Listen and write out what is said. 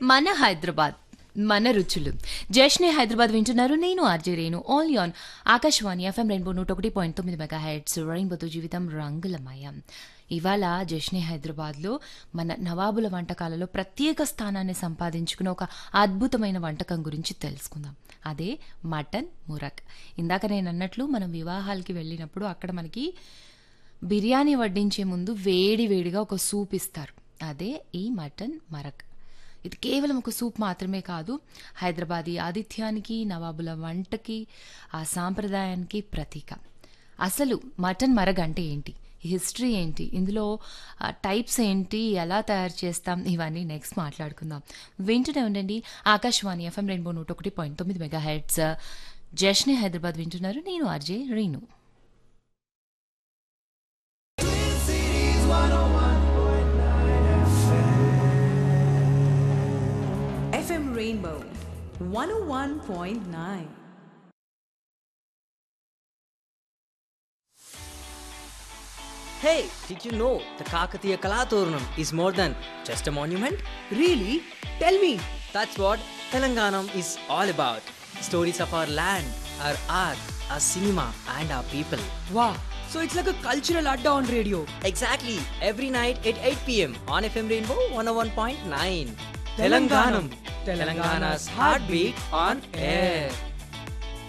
మన హైదరాబాద్ మన రుచులు జష్నే హైదరాబాద్ వింటున్నారు నేను ఆర్జే రేణు ఆల్ యాన్ ఆకాశవాణి ఎఫ్ఎం రెయిన్బో నూట ఒకటి పాయింట్ తొమ్మిది మెగా హెడ్స్ రెయిన్బోతో జీవితం రంగులమయం ఇవాళ జష్నే హైదరాబాద్లో మన నవాబుల వంటకాలలో ప్రత్యేక స్థానాన్ని సంపాదించుకున్న ఒక అద్భుతమైన వంటకం గురించి తెలుసుకుందాం అదే మటన్ మురక్ ఇందాక నేను అన్నట్లు మనం వివాహాలకి వెళ్ళినప్పుడు అక్కడ మనకి బిర్యానీ వడ్డించే ముందు వేడి వేడిగా ఒక సూప్ ఇస్తారు అదే ఈ మటన్ మరక్ ఇది కేవలం ఒక సూప్ మాత్రమే కాదు హైదరాబాదీ ఆతిథ్యానికి నవాబుల వంటకి ఆ సాంప్రదాయానికి ప్రతీక అసలు మటన్ మరగ్ అంటే ఏంటి హిస్టరీ ఏంటి ఇందులో టైప్స్ ఏంటి ఎలా తయారు చేస్తాం ఇవన్నీ నెక్స్ట్ మాట్లాడుకుందాం వింటూనే ఉండండి ఆకాశవాణి ఎఫ్ఎం రెయిన్బో నూట ఒకటి పాయింట్ తొమ్మిది మెగా హెడ్స్ జష్నే హైదరాబాద్ వింటున్నారు నేను RJ Reenu FM Rainbow 101.9. Hey, did you know the Kakatiya Kalaturnam is more than just a monument? Really? Tell me. That's what Telanganam is all about. Stories of our land, our art, our cinema, and our people. Wow, so it's like a cultural adda on radio. Exactly, every night at 8 pm on FM Rainbow 101.9. Telanganam, Telangana's heartbeat on air.